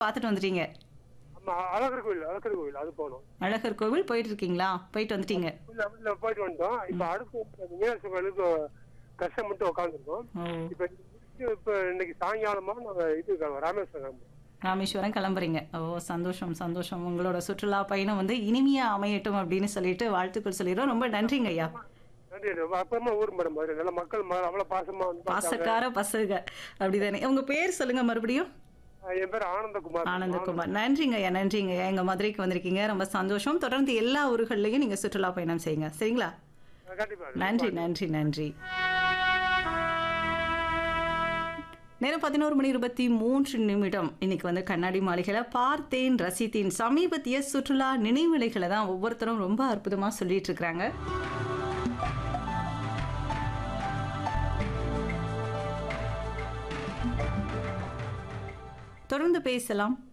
பார்த்துட்டு வந்துட்டீங்க ஆமா அழகர் கோவில் அழகர் கோவில் அது போகணும் அழகர் கோவில் போயிட்டு இருக்கீங்களா போயிட்டு வந்துட்டீங்க இல்ல இல்ல போயிட்டு வந்துட்டோம் இப்ப அடுத்து மீனாட்சி கோயிலுக்கு கஷ்டம் மட்டும் உட்காந்துருக்கோம் ஓ இப்ப இது முடிச்சு இப்ப இன்னைக்கு சாயங்காலமா நாங்க இது கிளம்புறோம், ராமேஸ்வரம் கிளம்புறோம். ராமேஸ்வரம் கிளம்புறீங்க ஓ சந்தோஷம் சந்தோஷம் உங்களோட சுற்றுலா பயணம் வந்து இனிமையா அமையட்டும் அப்படின்னு சொல்லிட்டு வாழ்த்துக்கள் சொல்லிடுறோம் ரொம்ப நன்றிங்க ஐயா நன்றி ரொம்ப அப்புறமா ஊர் மேடம் மாதிரி நல்ல மக்கள் ம- அவ்வளவு பாசமா வந்து பார்த்தாங்க. பாசக்கார பசங்க அப்படிதானே உங்க பேர் சொல்லுங்க மறுபடியும் அஹ் என் பேர் ஆனந்தகுமார் ஆனந்தகுமார் நன்றிங்க ஐயா நன்றிங்க ஐயா எங்க மதுரைக்கு வந்திருக்கீங்க ரொம்ப சந்தோஷம் தொடர்ந்து எல்லா ஊர்கள்லையும் நீங்க சுற்றுலா பயணம் செய்யுங்க சரிங்களா அஹ் கண்டிப்பா நன்றி நன்றி நன்றி நேரம் பதினோரு மணி இருபத்தி மூன்று நிமிடம் இன்னைக்கு வந்து கண்ணாடி மாளிகையில் பார்த்தேன் ரசித்தேன் சமீபத்திய சுற்றுலா நினைவுலைகளை தான் ஒவ்வொருத்தரும் ரொம்ப அற்புதமாக சொல்லிட்டு இருக்கிறாங்க தொடர்ந்து பேசலாம்